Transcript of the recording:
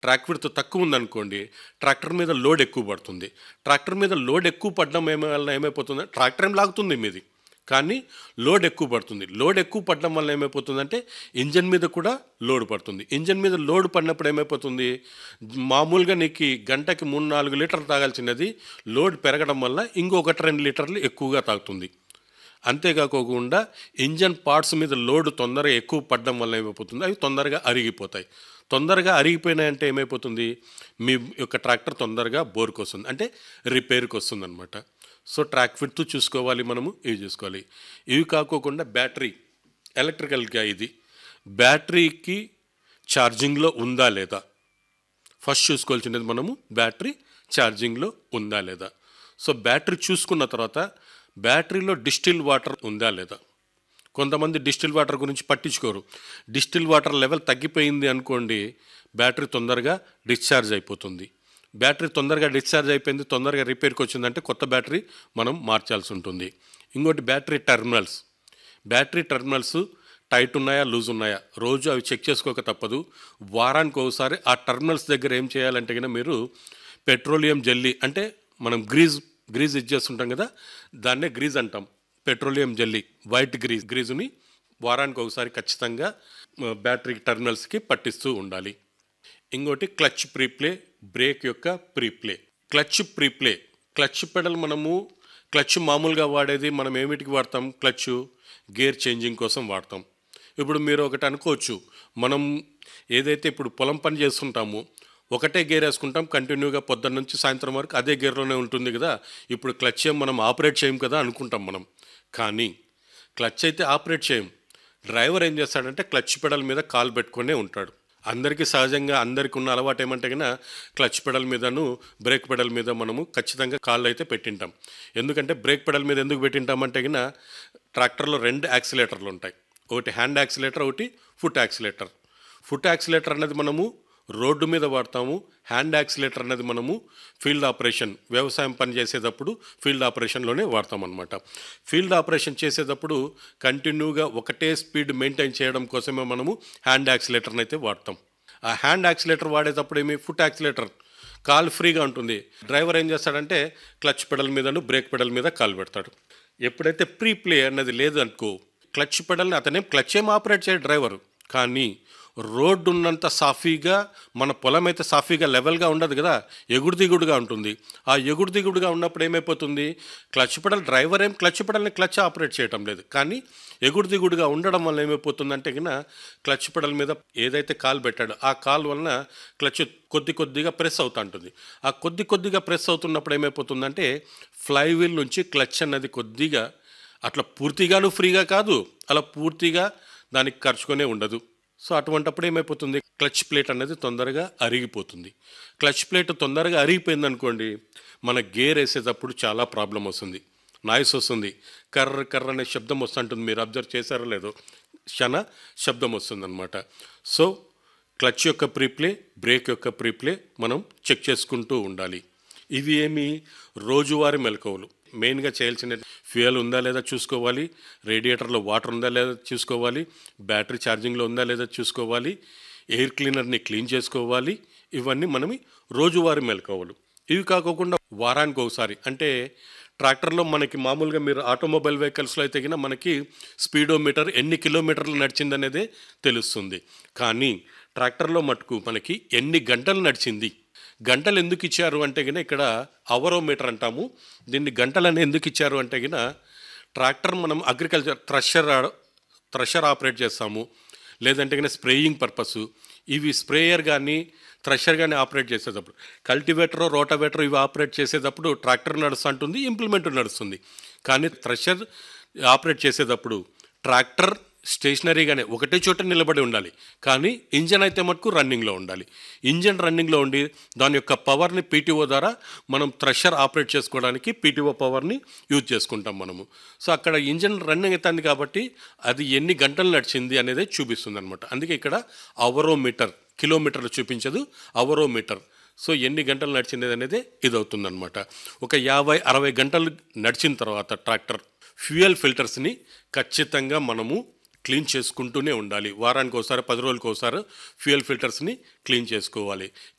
track విడత తక్కువ ఉందనుకోండి ట్రాక్టర్ మీద లోడ్ ఎక్కువ పడుతుంది ట్రాక్టర్ మీద లోడ్ ఎక్కువ పడడం ఏమ వల్ల ఏమైపోతుంది ట్రాక్టర్ ఏం లాగుతుంది మీది కానీ లోడ్ ఎక్కువ పడుతుంది లోడ్ ఎక్కువ పడడం వల్ల ఏమైపోతుందంటే ఇంజన్ మీద కూడా లోడ్ పడుతుంది ఇంజన్ మీద లోడ్ పడినప్పుడు ఏమైపోతుంది మామూలుగా నీకు గంటకి మూడు నాలుగు లీటర్లు తాగాల్సినది లోడ్ పెరగడం వల్ల ఇంకొకటి రెండు లీటర్లు ఎక్కువగా తాగుతుంది అంతేకాకోకుండా ఇంజన్ పార్ట్స్ మీద లోడ్ తొందరగా ఎక్కువ పడడం వల్ల ఏమైపోతుంది అవి తొందరగా అరిగిపోతాయి తొందరగా అరిగిపోయినాయంటే ఏమైపోతుంది మీ యొక్క ట్రాక్టర్ తొందరగా బోర్కి వస్తుంది అంటే రిపేర్కి వస్తుంది అనమాట సో ట్రాక్ ఫిట్ చూసుకోవాలి మనము ఇవి చూసుకోవాలి ఇవి కాకోకుండా బ్యాటరీ ఎలక్ట్రికల్గా ఇది బ్యాటరీకి ఛార్జింగ్లో ఉందా లేదా ఫస్ట్ చూసుకోవాల్సినది మనము బ్యాటరీ ఛార్జింగ్లో ఉందా లేదా సో బ్యాటరీ చూసుకున్న తర్వాత బ్యాటరీలో డిస్టిల్ వాటర్ ఉందా లేదా కొంతమంది డిస్టిల్ వాటర్ గురించి పట్టించుకోరు డిస్టిల్ వాటర్ లెవెల్ తగ్గిపోయింది అనుకోండి బ్యాటరీ తొందరగా డిశ్చార్జ్ అయిపోతుంది బ్యాటరీ తొందరగా డిశ్చార్జ్ అయిపోయింది తొందరగా రిపేర్కి వచ్చిందంటే కొత్త బ్యాటరీ మనం మార్చాల్సి ఉంటుంది ఇంకోటి battery terminals battery terminals tight ఉన్నాయా లూజ్ ఉన్నాయా రోజు అవి చెక్ చేసుకోక తప్పదు వారానికి ఒకసారి ఆ టెర్మినల్స్ దగ్గర ఏం చేయాలంటే కనుక మీరు పెట్రోలియం జెల్లీ అంటే మనం గ్రీజ్ గ్రీజ్ ఇచ్చేస్తుంటాం కదా దాన్నే గ్రీజ్ అంటాం పెట్రోలియం జెల్లీ వైట్ గ్రీజ్ గ్రీజుని వారానికి ఒకసారి ఖచ్చితంగా ఆ, బ్యాటరీ టెర్మినల్స్కి పట్టిస్తూ ఉండాలి ఇంకోటి క్లచ్ ప్రీప్లే బ్రేక్ యొక్క free play clutch free play clutch pedal మనము క్లచ్ మామూలుగా వాడేది మనం ఏమిటికి వాడతాం క్లచ్ గేర్ చేంజింగ్ కోసం వాడతాం ఇప్పుడు మీరు ఒకటి అనుకోవచ్చు మనం ఏదైతే ఇప్పుడు పొలం పని చేస్తుంటామో ఒకటే గేర్ వేసుకుంటాం కంటిన్యూగా పొద్దున్న నుంచి సాయంత్రం వరకు అదే గేర్లోనే ఉంటుంది కదా ఇప్పుడు క్లచ్ ఏం మనం ఆపరేట్ చేయం కదా అనుకుంటాం మనం కానీ క్లచ్ అయితే ఆపరేట్ చేయం డ్రైవర్ ఏం చేస్తాడంటే క్లచ్ పెడల్ మీద కాలు పెట్టుకునే ఉంటాడు అందరికీ సహజంగా అందరికీ ఉన్న అలవాటు ఏమంటే కన్నా క్లచ్ పెడల్ మీదను బ్రేక్ పెడల్ మీద మనము ఖచ్చితంగా కాళ్ళు అయితే పెట్టింటాం ఎందుకంటే బ్రేక్ పెడల్ మీద ఎందుకు పెట్టింటామంటే కన్నా ట్రాక్టర్లో రెండు యాక్సిలేటర్లు ఉంటాయి ఒకటి హ్యాండ్ యాక్సిలేటర్ ఒకటి ఫుట్ యాక్సిలేటర్ ఫుట్ యాక్సిలేటర్ అనేది మనము రోడ్డు మీద వాడతాము హ్యాండ్ యాక్సిలేటర్ అనేది మనము ఫీల్డ్ ఆపరేషన్ వ్యవసాయం పని చేసేటప్పుడు ఫీల్డ్ ఆపరేషన్లోనే వాడతాం అనమాట ఫీల్డ్ ఆపరేషన్ చేసేటప్పుడు కంటిన్యూగా ఒకటే స్పీడ్ మెయింటైన్ చేయడం కోసమే మనము హ్యాండ్ యాక్సిలేటర్ని అయితే వాడతాం ఆ హ్యాండ్ యాక్సిలేటర్ వాడేటప్పుడు ఏమి ఫుట్ యాక్సిలేటర్ కాల్ ఫ్రీగా ఉంటుంది డ్రైవర్ ఏం చేస్తాడంటే క్లచ్ పెడల్ మీదను బ్రేక్ పెడల్ మీద కాలు పెడతాడు ఎప్పుడైతే ప్రీ ప్లే అన్నది లేదు అనుకో క్లచ్ పెడల్ని అతనేం క్లచ్ ఏం ఆపరేట్ చేయడు డ్రైవర్ కానీ రోడ్డు ఉన్నంత సాఫీగా మన పొలం అయితే సాఫీగా లెవెల్గా ఉండదు కదా ఎగుడు దిగుడుగా ఉంటుంది ఆ ఎగుడు దిగుడుగా ఉన్నప్పుడు ఏమైపోతుంది క్లచ్ పెడల్ డ్రైవర్ ఏం క్లచ్ పెడల్ని క్లచ్ ఆపరేట్ చేయటం లేదు కానీ ఎగుడు దిగుడుగా ఉండడం వల్ల ఏమైపోతుందంటే కన్నా క్లచ్ పెడల్ మీద ఏదైతే కాల్ పెట్టాడో ఆ కాల్ వలన క్లచ్ కొద్ది కొద్దిగా ప్రెస్ అవుతూ ఉంటుంది ఆ కొద్ది కొద్దిగా ప్రెస్ అవుతున్నప్పుడు ఏమైపోతుందంటే ఫ్లై వీల్ నుంచి క్లచ్ అన్నది కొద్దిగా అట్లా పూర్తిగాను ఫ్రీగా కాదు అలా పూర్తిగా దానికి ఖర్చుకొనే ఉండదు సో అటువంటప్పుడు ఏమైపోతుంది క్లచ్ ప్లేట్ అనేది తొందరగా అరిగిపోతుంది క్లచ్ ప్లేట్ తొందరగా అరిగిపోయింది అనుకోండి మన గేర్ వేసేటప్పుడు చాలా ప్రాబ్లం వస్తుంది నాయిస్ వస్తుంది కర్ర కర్ర అనే శబ్దం వస్తుంటుంది మీరు అబ్జర్వ్ చేశారో లేదో క్షణ శబ్దం వస్తుంది అనమాట సో క్లచ్ యొక్క ప్రీప్లే బ్రేక్ యొక్క ప్రీప్లే మనం చెక్ చేసుకుంటూ ఉండాలి ఇవి ఏమి రోజువారీ మెలకువలు మెయిన్గా చేయాల్సిన ఫ్యూయల్ ఉందా లేదా చూసుకోవాలి రేడియేటర్లో వాటర్ ఉందా లేదా చూసుకోవాలి బ్యాటరీ ఛార్జింగ్లో ఉందా లేదా చూసుకోవాలి ఎయిర్ క్లీనర్ని క్లీన్ చేసుకోవాలి ఇవన్నీ మనం రోజువారీ మెలకువలు ఇవి కాకోకుండా వారానికి ఒకసారి అంటే ట్రాక్టర్లో మనకి మామూలుగా మీరు ఆటోమొబైల్ వెహికల్స్లో అయితే కినా మనకి స్పీడోమీటర్ ఎన్ని కిలోమీటర్లు నడిచిందనేదే తెలుస్తుంది కానీ ట్రాక్టర్లో మటుకు మనకి ఎన్ని గంటలు నడిచింది గంటలు ఎందుకు ఇచ్చారు అంటే గిన ఇక్కడ అవరోమీటర్ అంటాము దీన్ని గంటలని ఎందుకు ఇచ్చారు అంటే గిన ట్రాక్టర్ మనం అగ్రికల్చర్ థ్రషర్ థ్రషర్ ఆపరేట్ చేస్తాము లేదంటే గిన స్ప్రేయింగ్ పర్పస్ ఇవి స్ప్రేయర్ కానీ థ్రషర్ కానీ ఆపరేట్ చేసేటప్పుడు కల్టివేటర్ రోటావేటర్ ఇవి ఆపరేట్ చేసేటప్పుడు ట్రాక్టర్ నడుస్తుంటుంది ఇంప్లిమెంట్ నడుస్తుంది కానీ థ్రషర్ ఆపరేట్ చేసేటప్పుడు ట్రాక్టర్ స్టేషనరీగానే ఒకటే చోట నిలబడి ఉండాలి కానీ ఇంజన్ అయితే మటుకు రన్నింగ్లో ఉండాలి ఇంజన్ రన్నింగ్లో ఉండి దాని యొక్క పవర్ని పీటీఓ ద్వారా మనం థ్రెషర్ ఆపరేట్ చేసుకోవడానికి పీటీఓ పవర్ని యూజ్ చేసుకుంటాం మనము సో అక్కడ ఇంజన్ రన్నింగ్ అవుతుంది కాబట్టి అది ఎన్ని గంటలు నడిచింది అనేది చూపిస్తుంది అనమాట అందుకే ఇక్కడ అవరోమీటర్ కిలోమీటర్లు చూపించదు అవరోమీటర్ సో ఎన్ని గంటలు నడిచింది అనేది ఇది అవుతుందన్నమాట ఒక యాభై అరవై గంటలు నడిచిన తర్వాత ట్రాక్టర్ ఫ్యూయల్ ఫిల్టర్స్ని ఖచ్చితంగా మనము క్లీన్ చేసుకుంటూనే ఉండాలి వారానికి ఒకసారి పది రోజులకు ఒకసారి ఫ్యూయల్ ఫిల్టర్స్ని క్లీన్ చేసుకోవాలి